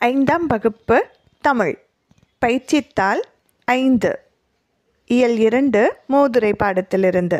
ஐந்தாம் வகுப்பு தமிழ் பயிற்சித்தாள் ஐந்து இயல் இரண்டு மூதுரை பாடத்திலிருந்து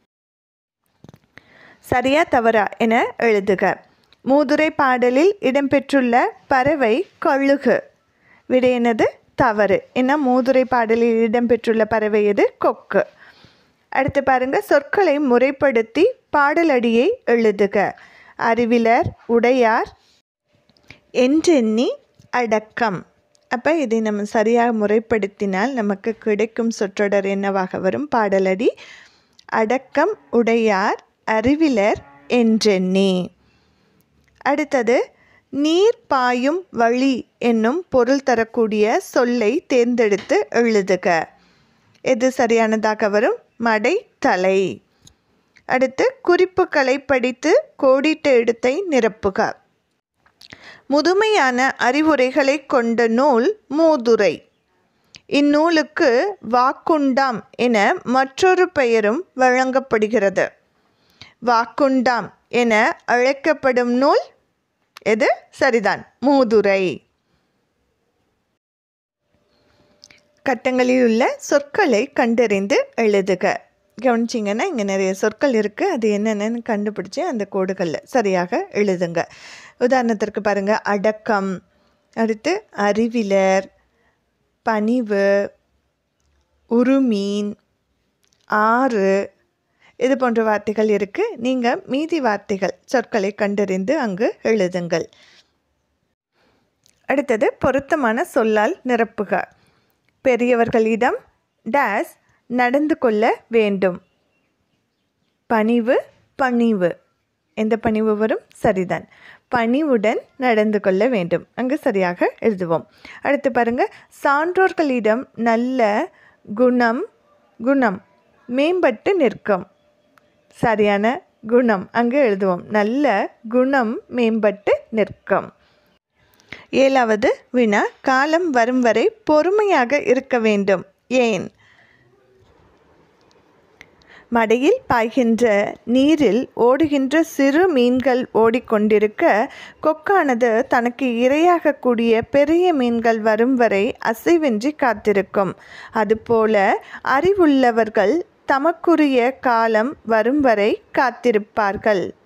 சரியா தவறா என எழுதுக மூதுரை பாடலில் இடம்பெற்றுள்ள பறவை கழுகு விடையினது தவறு என மூதுரை பாடலில் இடம்பெற்றுள்ள பறவை எது கொக்கு அடுத்து பாருங்க சொற்களை முறைப்படுத்தி பாடலடியை எழுதுக அறிவிலர் உடையார் என்றெண்ணி அடக்கம் அப்போ இதை நம்ம சரியாக முறைப்படுத்தினால் நமக்கு கிடைக்கும் சொற்றொடர் என்னவாக வரும் பாடலடி அடக்கம் உடையார் அறிவிலர் என்றெண்ணி அடுத்தது நீர் பாயும் வழி என்னும் பொருள் தரக்கூடிய சொல்லை தேர்ந்தெடுத்து எழுதுக எது சரியானதாக வரும் மடை தலை அடுத்து குறிப்புகளை படித்து கோடிட்ட இடத்தை நிரப்புக முதுமையான அறிவுரைகளை கொண்ட நூல் மூதுரை இந்நூலுக்கு வாக்குண்டாம் என மற்றொரு பெயரும் வழங்கப்படுகிறது வாக்குண்டாம் என அழைக்கப்படும் நூல் எது சரிதான் மூதுரை கட்டங்களில் உள்ள சொற்களை கண்டறிந்து எழுதுக கவனிச்சிங்கன்னா இங்கே நிறைய சொற்கள் இருக்குது அது என்னென்னு கண்டுபிடிச்சி அந்த கோடுகளில் சரியாக எழுதுங்க உதாரணத்திற்கு பாருங்கள் அடக்கம் அடுத்து அறிவிலர் பணிவு உருமீன் ஆறு இது போன்ற வார்த்தைகள் இருக்குது நீங்கள் மீதி வார்த்தைகள் சொற்களை கண்டறிந்து அங்கு எழுதுங்கள் அடுத்தது பொருத்தமான சொல்லால் நிரப்புக பெரியவர்களிடம் டேஸ் நடந்து கொள்ள வேண்டும் பணிவு பணிவு எந்த பணிவு வரும் சரிதான் பணிவுடன் நடந்து கொள்ள வேண்டும் அங்கு சரியாக எழுதுவோம் அடுத்து பாருங்க சான்றோர்களிடம் நல்ல குணம் குணம் மேம்பட்டு நிற்கும் சரியான குணம் அங்கு எழுதுவோம் நல்ல குணம் மேம்பட்டு நிற்கும் ஏழாவது வினா காலம் வரும் வரை பொறுமையாக இருக்க வேண்டும் ஏன் மடையில் பாய்கின்ற நீரில் ஓடுகின்ற சிறு மீன்கள் ஓடிக்கொண்டிருக்க கொக்கானது தனக்கு இரையாகக்கூடிய பெரிய மீன்கள் வரும் வரை அசைவின்றி காத்திருக்கும் அதுபோல அறிவுள்ளவர்கள் தமக்குரிய காலம் வரும் வரை காத்திருப்பார்கள்